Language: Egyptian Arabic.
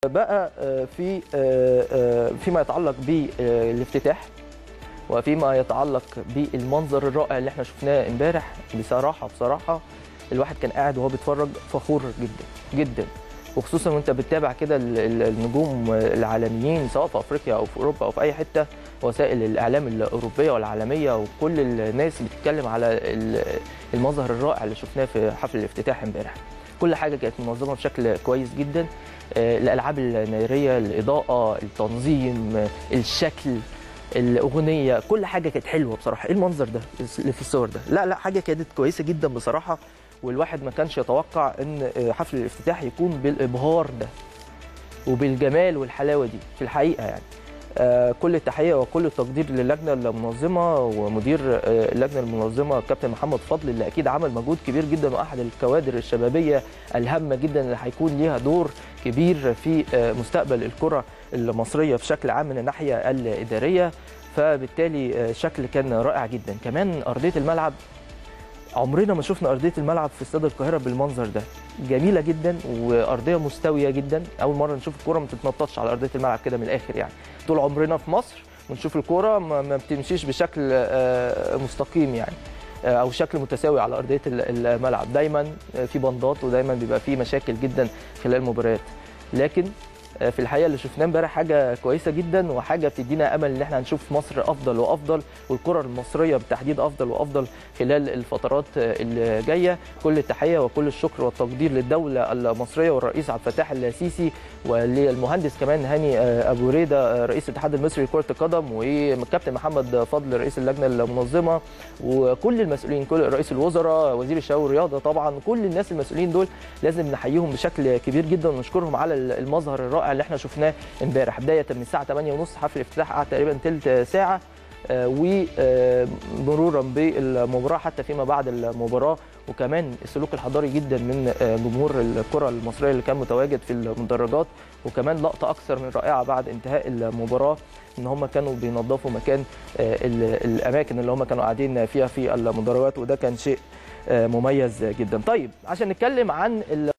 بقى آه، في آه، آه، فيما يتعلق بالافتتاح وفيما يتعلق بالمنظر الرائع اللي احنا شفناه امبارح بصراحه بصراحه الواحد كان قاعد وهو بيتفرج فخور جدا جدا وخصوصا وانت بتتابع كده ال- ال- النجوم العالميين سواء في افريقيا او في اوروبا او في اي حته وسائل الاعلام الاوروبيه والعالميه وكل الناس بتتكلم على ال- المظهر الرائع اللي شفناه في حفل الافتتاح امبارح كل حاجه كانت منظمه بشكل كويس جدا آه، الالعاب الناريه الاضاءه التنظيم آه، الشكل الاغنيه كل حاجه كانت حلوه بصراحه ايه المنظر ده اللي في الصور ده لا لا حاجه كانت كويسه جدا بصراحه والواحد ما كانش يتوقع ان آه، حفل الافتتاح يكون بالابهار ده وبالجمال والحلاوه دي في الحقيقه يعني آه، كل التحيه وكل التقدير للجنه المنظمه ومدير آه، اللجنه المنظمه كابتن محمد فضل اللي اكيد عمل مجهود كبير جدا واحد الكوادر الشبابيه الهامه جدا اللي هيكون ليها دور كبير في آه، مستقبل الكره المصريه بشكل عام من الناحيه الاداريه فبالتالي آه، شكل كان رائع جدا كمان ارضيه الملعب عمرنا ما شفنا ارضيه الملعب في استاد القاهره بالمنظر ده جميله جدا وارضيه مستويه جدا اول مره نشوف الكوره ما تتنططش على ارضيه الملعب كده من الاخر يعني طول عمرنا في مصر ونشوف الكوره ما ما بتمشيش بشكل آه، مستقيم يعني آه، او شكل متساوي على ارضيه ال- الملعب دايما آه، في بندات ودايما بيبقى في مشاكل جدا خلال المباريات لكن آه، في الحقيقه اللي شفناه امبارح حاجه كويسه جدا وحاجه بتدينا امل ان احنا هنشوف مصر افضل وافضل والكره المصريه بالتحديد افضل وافضل خلال الفترات آه، اللي جايه كل التحيه وكل الشكر والتقدير للدوله المصريه والرئيس عبد الفتاح السيسي وللمهندس كمان هاني آه، ابو ريده آه، رئيس الاتحاد المصري لكره القدم والكابتن محمد فضل رئيس اللجنه المنظمه وكل المسؤولين كل رئيس الوزراء وزير الشباب والرياضه طبعا كل الناس المسؤولين دول لازم نحييهم بشكل كبير جدا ونشكرهم على المظهر الرائع اللي احنا شفناه امبارح بدايه من الساعه 8:30 حفل الافتتاح قعد تقريبا ثلث ساعه آه، ومرورا بالمباراه حتى فيما بعد المباراه وكمان السلوك الحضاري جدا من آه، جمهور الكره المصريه اللي كان متواجد في المدرجات وكمان لقطه اكثر من رائعه بعد انتهاء المباراه ان هم كانوا بينظفوا مكان آه، ال- الاماكن اللي هم كانوا قاعدين فيها في المدرجات وده كان شيء آه، مميز جدا طيب عشان نتكلم عن ال-